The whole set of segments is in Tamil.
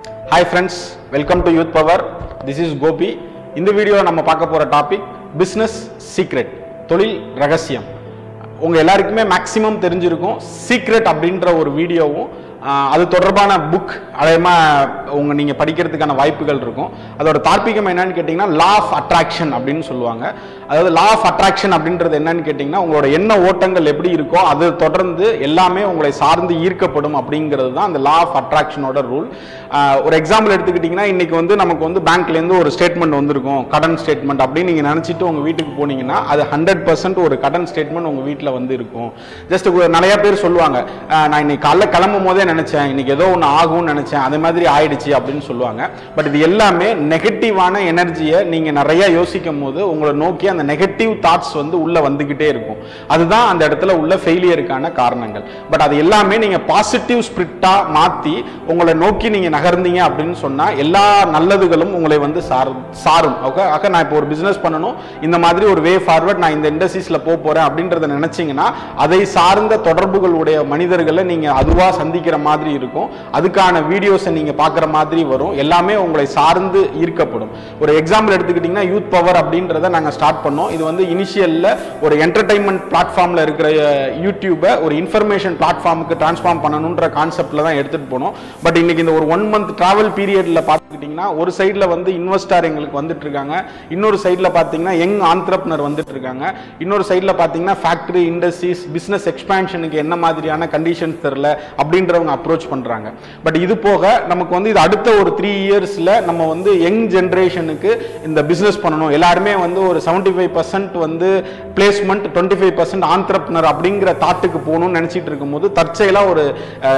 hi friends welcome to youth power this is Gopi இந்த வீடியோவில் நம்ம பார்க்க போகிற டாபிக் பிஸ்னஸ் சீக்ரெட் தொழில் ரகசியம் உங்கள் எல்லாருக்குமே மேக்ஸிமம் தெரிஞ்சிருக்கும் சீக்ரெட் அப்படின்ற ஒரு வீடியோவும் ஆஹ், அது தொடர்பான புக் அதேமாக உங்க நீங்கள் படிக்கிறதுக்கான வாய்ப்புகள் இருக்கும் அதோட தார்ப்பிகம் என்னன்னு கேட்டிங்கன்னா லா ஆஃப் அட்ராக்ஷன் அப்படின்னு சொல்லுவாங்க அதாவது லா ஆஃப் அட்ராக்ஷன் அப்படின்றது என்னன்னு கேட்டிங்கன்னா உங்களோட எண்ண ஓட்டங்கள் எப்படி இருக்கோ அது தொடர்ந்து எல்லாமே உங்களை சார்ந்து ஈர்க்கப்படும் அப்படிங்கிறது தான் அந்த லா ஆஃப் அட்ராக்ஷனோட ரூல் ஒரு எக்ஸாம்பிள் எடுத்துக்கிட்டிங்கன்னா இன்னைக்கு வந்து நமக்கு வந்து பேங்க்லேருந்து ஒரு ஸ்டேட்மெண்ட் வந்திருக்கும் கடன் ஸ்டேட்மெண்ட் அப்படின்னு நீங்கள் நினச்சிட்டு உங்கள் வீட்டுக்கு போனீங்கன்னா அது ஹண்ட்ரட் பர்சன்ட் ஒரு கடன் ஸ்டேட்மெண்ட் உங்கள் வீட்டில் வந்து இருக்கும் ஜஸ்ட் நிறைய பேர் சொல்லுவாங்க அஹ், நான் இன்னைக்கு காலைல கிளம்பும் போதே நினச்சேன் இன்னைக்கு ஏதோ ஒன்று ஆகும்னு நினச்சேன் அதே மாதிரி ஆயிடுச்சு அப்படின்னு சொல்லுவாங்க பட் இது எல்லாமே நெகட்டிவான எனர்ஜியை நீங்கள் நிறைய யோசிக்கும் போது உங்களை நோக்கி அந்த நெகட்டிவ் தாட்ஸ் வந்து உள்ள வந்துகிட்டே இருக்கும் அதுதான் அந்த இடத்துல உள்ள ஃபெயிலியருக்கான காரணங்கள் பட் அது எல்லாமே நீங்க பாசிட்டிவ் ஸ்பிரிட்டா மாத்தி உங்களை நோக்கி நீங்க நகர்ந்தீங்க அப்படின்னு சொன்னா எல்லா நல்லதுகளும் உங்களை வந்து சார் சாரும் ஓகே ஆக நான் இப்போ ஒரு பிசினஸ் பண்ணணும் இந்த மாதிரி ஒரு வே ஃபார்வர்ட் நான் இந்த இண்டஸ்ட்ரீஸ்ல போக போறேன் அப்படின்றத நினைச்சீங்கன்னா அதை சார்ந்த தொடர்புகளுடைய மனிதர்களை நீங்க அதுவா சந்திக்கிற மாதிரி இருக்கும் அதுக்கான வீடியோஸை நீங்க பார்க்குற மாதிரி வரும் எல்லாமே உங்களை சார்ந்து ஈர்க்கப்படும் ஒரு எக்ஸாம்பிள் எடுத்துக்கிட்டிங்கன்னா யூத் பவர் அப்படின்றத நாங்கள் ஸ்டார்ட் பண்ணோம் இது வந்து இனிஷியலில் ஒரு என்டர்டைன்மெண்ட் பிளாட்ஃபார்மில் இருக்கிற அஹ், யூடியூபை ஒரு இன்ஃபர்மேஷன் பிளாட்ஃபார்முக்கு ட்ரான்ஸ்ஃபார்ம் பண்ணணுன்ற கான்செப்டில் தான் எடுத்துகிட்டு போனோம் பட் இன்னைக்கு இந்த ஒரு ஒன் மந்த் ட்ராவல் பீரியடில் பார்த்துக்கிட்டிங்கன்னா ஒரு சைடில் வந்து இன்வெஸ்டார் எங்களுக்கு வந்துட்டு இருக்காங்க இன்னொரு சைடில் பார்த்தீங்கன்னா யங் ஆண்டர்பனர் வந்துட்டு இருக்காங்க இன்னொரு சைடில் பார்த்தீங்கன்னா ஃபேக்ட்ரி இண்டஸ்ட்ரீஸ் பிஸ்னஸ் எக்ஸ்பேன்ஷனுக்கு என்ன மாதிரியான கண்டிஷன்ஸ் தெரில அப்படின்றவங்க அப்ரோச் பண்ணுறாங்க பட் இது போக நமக்கு வந்து இது அடுத்த ஒரு த்ரீ இயர்ஸில் நம்ம வந்து யங் ஜென்ரேஷனுக்கு இந்த பிஸ்னஸ் பண்ணணும் எல்லாருமே வந்து ஒரு செவன்டி ஃபைவ் பர்சன்ட் வந்து placement twenty five percent entrepreneur அப்படிங்கிற தாட்டுக்கு போகணும்னு நினச்சிட்டு இருக்கும்போது தற்செயலாக ஒரு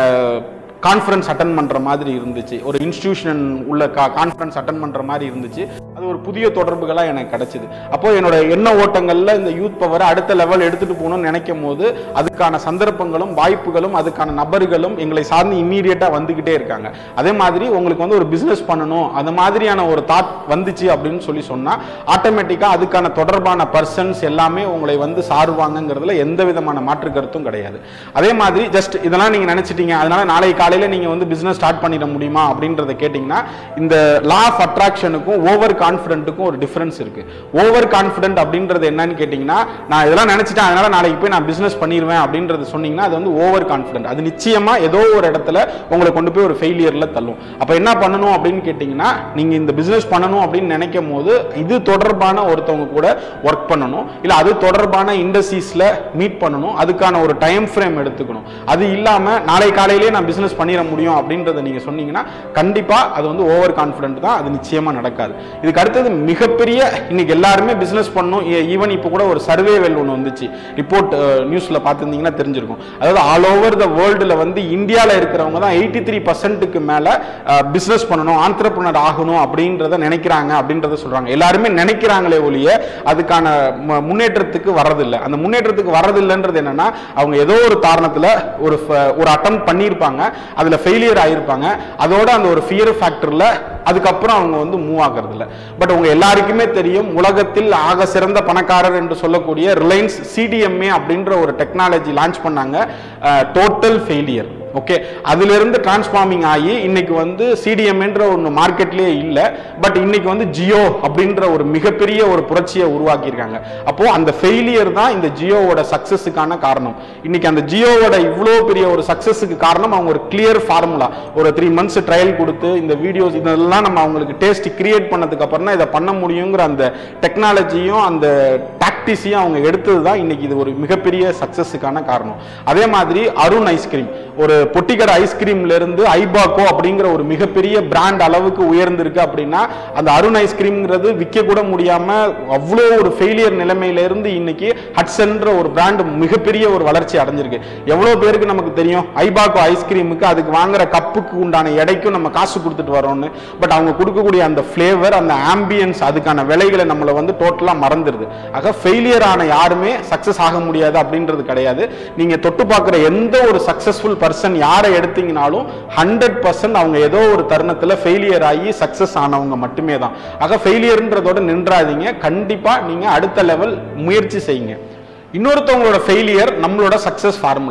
கான்ஃபரன்ஸ் அட்டன் பண்ணுற மாதிரி இருந்துச்சு ஒரு இன்ஸ்டிடியூஷன் உள்ள கான்ஃபரன்ஸ் அட்டன் பண்ணுற மாதிரி இருந்துச்சு அது ஒரு புதிய தொடர்புகளாக எனக்கு கிடைச்சிது அப்போ என்னோட எண்ண ஓட்டங்களில் இந்த யூத் பவரை அடுத்த லெவல் எடுத்துகிட்டு போகணும்னு நினைக்கும் போது அதுக்கான சந்தர்ப்பங்களும் வாய்ப்புகளும் அதுக்கான நபர்களும் எங்களை சார்ந்து இம்மீடியட்டாக வந்துக்கிட்டே இருக்காங்க அதே மாதிரி உங்களுக்கு வந்து ஒரு பிஸ்னஸ் பண்ணணும் அந்த மாதிரியான ஒரு தாட் வந்துச்சு அப்படின்னு சொல்லி சொன்னால் ஆட்டோமேட்டிக்காக அதுக்கான தொடர்பான பர்சன்ஸ் எல்லாமே உங்களை வந்து சாருவாங்கங்கிறதுல எந்த விதமான மாற்று கருத்தும் கிடையாது அதே மாதிரி ஜஸ்ட் இதெல்லாம் நீங்கள் நினச்சிட்டீங்க அதனால நாளை காலையில் நீங்கள் வந்து பிஸ்னஸ் ஸ்டார்ட் பண்ணிட முடியுமா அப்படின்றத கேட்டிங்கன்னா இந்த லா ஆஃப் அட்ராக்ஷனுக்கும் ஓவர் கான்ஃபிடென்ட்டுக்கும் ஒரு டிஃபரன்ஸ் இருக்கு ஓவர் கான்ஃபிடென்ட் அப்படின்றது என்னன்னு கேட்டிங்கன்னா நான் இதெல்லாம் நினச்சிட்டேன் அதனால நாளைக்கு போய் நான் பிஸ்னஸ் பண்ணிடுவேன் அப்படின்றது சொன்னீங்கன்னா அது வந்து ஓவர் கான்ஃபிடென்ட் அது நிச்சயமா ஏதோ ஒரு இடத்துல உங்களை கொண்டு போய் ஒரு ஃபெயிலியர்ல தள்ளும் அப்போ என்ன பண்ணணும் அப்படின்னு கேட்டிங்கன்னா நீங்க இந்த பிஸ்னஸ் பண்ணணும் அப்படின்னு நினைக்கும் போது இது தொடர்பான ஒருத்தவங்க கூட ஒர்க் பண்ணணும் இல்லை அது தொடர்பான இண்டஸ்ட்ரீஸ்ல மீட் பண்ணணும் அதுக்கான ஒரு டைம் ஃப்ரேம் எடுத்துக்கணும் அது இல்லாம நாளை காலையிலேயே நான் பிஸ்னஸ் பண்ணிட முடியும் அப்படின்றத நீங்க சொன்னீங்கன்னா கண்டிப்பா அது வந்து ஓவர் கான்ஃபிடென்ட் தான் அது நிச்சயமா நடக்காது இதுக்கு அடுத்தது மிகப்பெரிய இன்னைக்கு எல்லாருமே பிசினஸ் பண்ணணும் ஈவன் இப்போ கூட ஒரு சர்வே வெல் ஒன்று வந்துச்சு ரிப்போர்ட் நியூஸ்ல பார்த்துருந்தீங்கன்னா தெரிஞ்சிருக்கும் அதாவது ஆல் ஓவர் த வேர்ல்டுல வந்து இந்தியாவில் இருக்கிறவங்க தான் எயிட்டி த்ரீ பர்சன்ட்டுக்கு மேல பிசினஸ் பண்ணணும் ஆண்டர்பிரினர் ஆகணும் அப்படின்றத நினைக்கிறாங்க அப்படின்றத சொல்றாங்க எல்லாருமே நினைக்கிறாங்களே ஒழிய அதுக்கான மு- முன்னேற்றத்துக்கு வர்றதில்லை அந்த முன்னேற்றத்துக்கு வர்றதில்லைன்றது என்னன்னா அவங்க ஏதோ ஒரு காரணத்துல ஒரு ஃப- ஒரு அட்டம் பண்ணியிருப்பாங்க அதுல ஃபெயிலியர் ஆயிருப்பாங்க அதோட அந்த ஒரு ஃபியர் ஃபேக்டர்ல அதுக்கப்புறம் அவங்க வந்து மூவ் ஆகிறது இல்ல பட் உங்க எல்லாருக்குமே தெரியும் உலகத்தில் ஆக சிறந்த பணக்காரர் என்று சொல்லக்கூடிய ரிலையன்ஸ் சிடிஎம்ஏ அப்படின்ற ஒரு டெக்னாலஜி லான்ச் பண்ணாங்க டோட்டல் ஃபெயிலியர் ஓகே அதிலிருந்து டிரான்ஸ்ஃபார்மிங் ஆகி இன்னைக்கு வந்து சிடிஎம்ன்ற ஒன்று மார்க்கெட்லேயே இல்லை பட் இன்னைக்கு வந்து ஜியோ அப்படின்ற ஒரு மிகப்பெரிய ஒரு புரட்சியை உருவாக்கியிருக்காங்க அப்போ அந்த ஃபெயிலியர் தான் இந்த ஜியோவோட சக்சஸுக்கான காரணம் இன்னைக்கு அந்த ஜியோவோட இவ்வளோ பெரிய ஒரு சக்சஸுக்கு காரணம் அவங்க ஒரு கிளியர் ஃபார்முலா ஒரு த்ரீ மந்த்ஸ் ட்ரையல் கொடுத்து இந்த வீடியோஸ் இதெல்லாம் நம்ம அவங்களுக்கு டேஸ்ட் கிரியேட் பண்ணதுக்கு அப்புறம் தான் இதை பண்ண முடியுங்கிற அந்த டெக்னாலஜியும் அந்த டாக்டிஸையும் அவங்க எடுத்தது தான் இன்னைக்கு இது ஒரு மிகப்பெரிய சக்சஸுக்கான காரணம் அதே மாதிரி அருண் ஐஸ்கிரீம் ஒரு பொட்டிக்கடை ஐஸ்கிரீம்ல இருந்து ஐபாக்கோ அப்படிங்கிற ஒரு மிகப்பெரிய பிராண்ட் அளவுக்கு உயர்ந்திருக்கு அப்படின்னா அந்த அருண் ஐஸ்கிரீம்ங்கிறது விற்க கூட முடியாம அவ்வளோ ஒரு ஃபெயிலியர் நிலைமையில இருந்து இன்னைக்கு ஹட்சன்ற ஒரு பிராண்ட் மிகப்பெரிய ஒரு வளர்ச்சி அடைஞ்சிருக்கு எவ்வளோ பேருக்கு நமக்கு தெரியும் ஐபாக்கோ ஐஸ்கிரீமுக்கு அதுக்கு வாங்குற கப்புக்கு உண்டான எடைக்கும் நம்ம காசு கொடுத்துட்டு வரோம்னு பட் அவங்க கொடுக்கக்கூடிய அந்த ஃப்ளேவர் அந்த ஆம்பியன்ஸ் அதுக்கான விலைகளை நம்மளை வந்து டோட்டலாக மறந்துடுது ஆக ஃபெயிலியர் ஆன யாருமே சக்ஸஸ் ஆக முடியாது அப்படின்றது கிடையாது நீங்க தொட்டு பார்க்குற எந்த ஒரு சக்ஸஸ்ஃபுல் பர்சன் யாரை எடுத்தீங்கனாலும் ஹண்ட்ரட் பர்சன்ட் அவங்க ஏதோ ஒரு தருணத்தில் ஃபெயிலியர் ஆகி சக்ஸஸ் ஆனவங்க மட்டுமே தான் ஆக ஃபெயிலியர்ன்றதோட நின்றாதீங்க கண்டிப்பா நீங்க அடுத்த லெவல் முயற்சி செய்யுங்க இன்னொருத்தவங்களோட ஃபெயிலியர் நம்மளோட சக்ஸஸ் ஃபார்முலா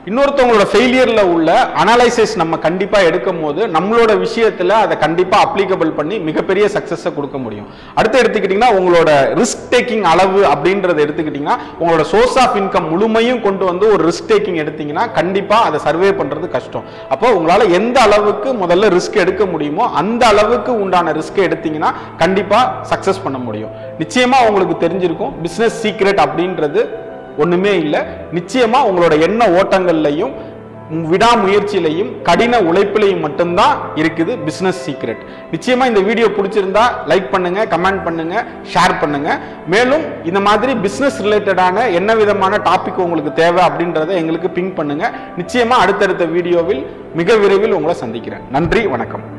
இன்னொருத்தவங்களோட ஃபெயிலியர்ல உள்ள அனலைசிஸ் நம்ம கண்டிப்பா எடுக்கும் போது நம்மளோட விஷயத்துல அதை கண்டிப்பா அப்ளிகபிள் பண்ணி மிகப்பெரிய சக்சஸை கொடுக்க முடியும் அடுத்து எடுத்துக்கிட்டீங்கன்னா உங்களோட ரிஸ்க் டேக்கிங் அளவு அப்படின்றத எடுத்துக்கிட்டீங்கன்னா உங்களோட சோர்ஸ் ஆஃப் இன்கம் முழுமையும் கொண்டு வந்து ஒரு ரிஸ்க் டேக்கிங் எடுத்தீங்கன்னா கண்டிப்பா அதை சர்வே பண்றது கஷ்டம் அப்போ உங்களால எந்த அளவுக்கு முதல்ல ரிஸ்க் எடுக்க முடியுமோ அந்த அளவுக்கு உண்டான ரிஸ்க் எடுத்தீங்கன்னா கண்டிப்பா சக்சஸ் பண்ண முடியும் நிச்சயமா உங்களுக்கு தெரிஞ்சிருக்கும் பிசினஸ் சீக்ரெட் அப்படின்றது ஒண்ணுமே இல்லை நிச்சயமா உங்களோட எண்ண ஓட்டங்கள்லையும் விடாமுயற்சியிலையும் கடின உழைப்பிலையும் மட்டும்தான் இருக்குது பிசினஸ் சீக்ரெட் நிச்சயமா இந்த வீடியோ பிடிச்சிருந்தா லைக் பண்ணுங்க கமெண்ட் பண்ணுங்க ஷேர் பண்ணுங்க மேலும் இந்த மாதிரி பிசினஸ் ரிலேட்டடான என்ன விதமான டாபிக் உங்களுக்கு தேவை அப்படின்றத எங்களுக்கு பிங்க் பண்ணுங்க நிச்சயமா அடுத்தடுத்த வீடியோவில் மிக விரைவில் உங்களை சந்திக்கிறேன் நன்றி வணக்கம்